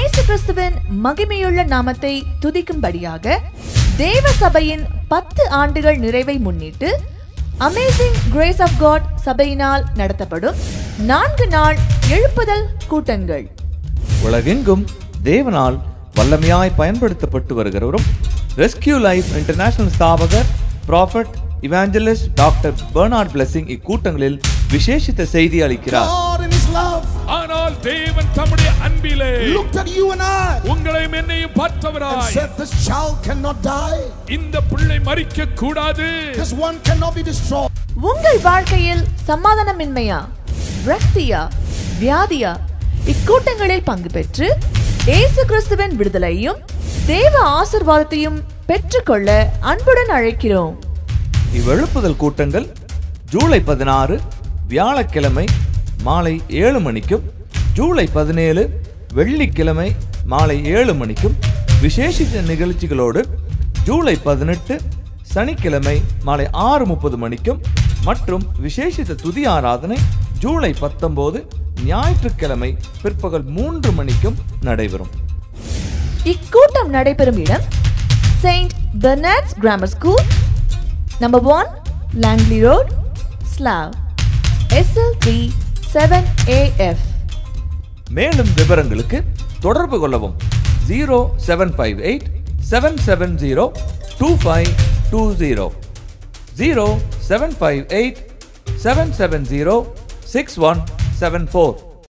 இயேசு கிறிஸ்துவின் மகிமையுள்ள நாமத்தை துதிக்கும்படியாக தேவ சபையின் பத்து ஆண்டுகள் நிறைவை முன்னிட்டு அமேசிங் கிரேஸ் ஆஃப் காட் சபையினால் நடத்தப்படும் நான்கு நாள் எழுப்புதல் கூட்டங்கள் உலகெங்கும் தேவனால் வல்லமையாய் பயன்படுத்தப்பட்டு வருகிறவரும் ரெஸ்கியூ லைஃப் இன்டர்நேஷனல் ஸ்தாபகர் prophet evangelist doctor Bernard Blessing இக்கூட்டங்களில் விசேஷித்த செய்தி அளிக்கிறார் God in His love ஆனால் தேவன் தம்முடைய அன்பிலே looked at you and I உங்களையும் என்னையும் and பார்த்தவராய் said, This child cannot die. இந்த பிள்ளை மறிக்க கூடாது This one cannot be destroyed. உங்கள் வாழ்க்கையில் சமாதானமின்மையா விரக்தியா வியாதியா இக்கூட்டங்களில் பங்கு பெற்று இயேசு கிறிஸ்துவின் விடுதலையும் தேவ ஆசிர்வாதத்தையும் பெற்றுக்கொள்ள அன்புடன் அழைக்கிறோம் இவ்வெழுப்புதல் கூட்டங்கள் ஜூலை பதினாறு வியாழக்கிழமை மாலை ஏழு மணிக்கும் ஜூலை பதினேழு வெள்ளிக்கிழமை மாலை ஏழு மணிக்கும் விசேஷித்த நிகழ்ச்சிகளோடு ஜூலை பதினெட்டு சனிக்கிழமை மாலை ஆறு முப்பது மணிக்கும் மற்றும் விசேஷித்த துதி ஆராதனை ஜூலை பத்தொன்பது ஞாயிற்றுக்கிழமை பிற்பகல் மூன்று மணிக்கும் நடைபெறும் இக்கூட்டம் நடைபெறும் இடம் Saint Bernard's Grammar School number one Langley Road Slough SL three seven AF மேலும் விவரங்களுக்கு தொடர்பு கொள்ளவும் zero seven five eight seven seven zero two five two zero zero seven five eight seven seven zero six one seven four